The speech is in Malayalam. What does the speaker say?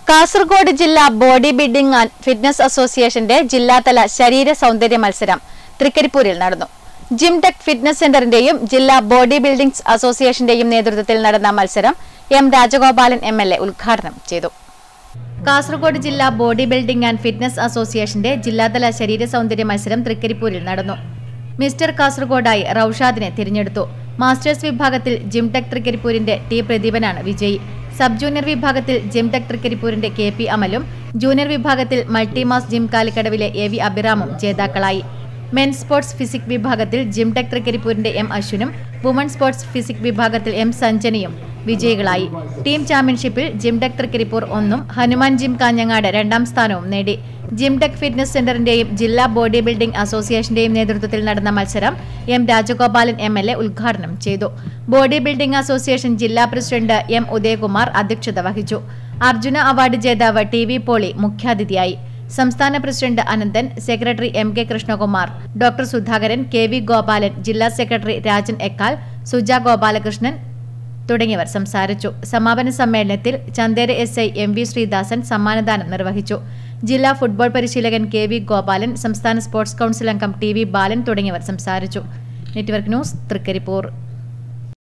കാസർഗോഡ് ജില്ലാ ബോഡി ബിൽഡിംഗ് ആൻഡ് ഫിറ്റ്നസ് അസോസിയേഷന്റെ ജില്ലാതല ശരീര സൗന്ദര്യ മത്സരം തൃക്കരിപ്പൂരിൽ നടന്നു ജിം ടെക് ഫിറ്റ്നസ് സെന്ററിന്റെയും ജില്ലാ ബോഡി ബിൽഡിംഗ് അസോസിയേഷന്റെയും നേതൃത്വത്തിൽ നടന്ന മത്സരം M Rajagopalan M L A ഉദ്ഘാടനം ചെയ്തു കാസർഗോഡ് ജില്ലാ ബോഡി ബിൽഡിംഗ് ആൻഡ് ഫിറ്റ്നസ് അസോസിയേഷന്റെ ജില്ലാതല ശരീര സൗന്ദര്യ മത്സരം തൃക്കരിപ്പൂരിൽ നടന്നു മിസ്റ്റർ കാസർഗോഡായി റൌഷാദിനെ തിരഞ്ഞെടുത്തു മാസ്റ്റേഴ്സ് വിഭാഗത്തിൽ ജിംടെക് തൃക്കരിപ്പൂരിന്റെ ടി പ്രദീപനാണ് വിജയി സബ് ജൂനിയർ വിഭാഗത്തിൽ ജിംടെക് തൃക്കരിപ്പൂരിന്റെ കെ പി അമലും ജൂനിയർ വിഭാഗത്തിൽ മൾട്ടിമാസ് ജിം കാലിക്കടവിലെ എ വി അഭിറാമും ജേതാക്കളായി മെൻ സ്പോർട്സ് ഫിസിക് വിഭാഗത്തിൽ ജിംടെക് തൃക്കരിപ്പൂരിന്റെ എം അശ്വിനും വുമൺ സ്പോർട്സ് ഫിസിക് വിഭാഗത്തിൽ എം സഞ്ജനയും വിജയികളായി ടീം ചാമ്പ്യൻഷിപ്പിൽ ജിംടെക് തൃക്കരിപ്പൂർ ഒന്നും ഹനുമാൻ ജിം കാഞ്ഞങ്ങാട് രണ്ടാം സ്ഥാനവും നേടി ജിംടെക് ഫിറ്റ്നസ് സെന്ററിന്റെയും ജില്ലാ ബോഡി ബിൽഡിംഗ് അസോസിയേഷന്റെയും നേതൃത്വത്തിൽ നടന്ന മത്സരം M Rajagopalan M L A ഉദ്ഘാടനം ചെയ്തു ബോഡി ബിൽഡിംഗ് അസോസിയേഷൻ ജില്ലാ പ്രസിഡന്റ് എം ഉദയകുമാർ അധ്യക്ഷത വഹിച്ചു അർജുന അവാർഡ് ജേതാവ് ടി വി പോളി മുഖ്യാതിഥിയായി സംസ്ഥാന president Ananthan secretary M K Krishnakumar doctor Sudhakaran K V Gopalan ജില്ലാ സെക്രട്ടറി രാജൻ എക്കാൽ സുജ ഗോപാലകൃഷ്ണൻ തുടങ്ങിയവർ സംസാരിച്ചു സമാപന സമ്മേളനത്തിൽ Chandera S I M V Sreedasan സമ്മാനദാനം നിർവഹിച്ചു ജില്ലാ ഫുട്ബോൾ പരിശീലകൻ കെ വി ഗോപാലൻ സംസ്ഥാന സ്പോർട്സ് കൌൺസിൽ അംഗം ടി വി ബാലൻ തുടങ്ങിയവർ സംസാരിച്ചു നെറ്റ്വർക്ക് ന്യൂസ് തൃക്കരിപ്പൂർ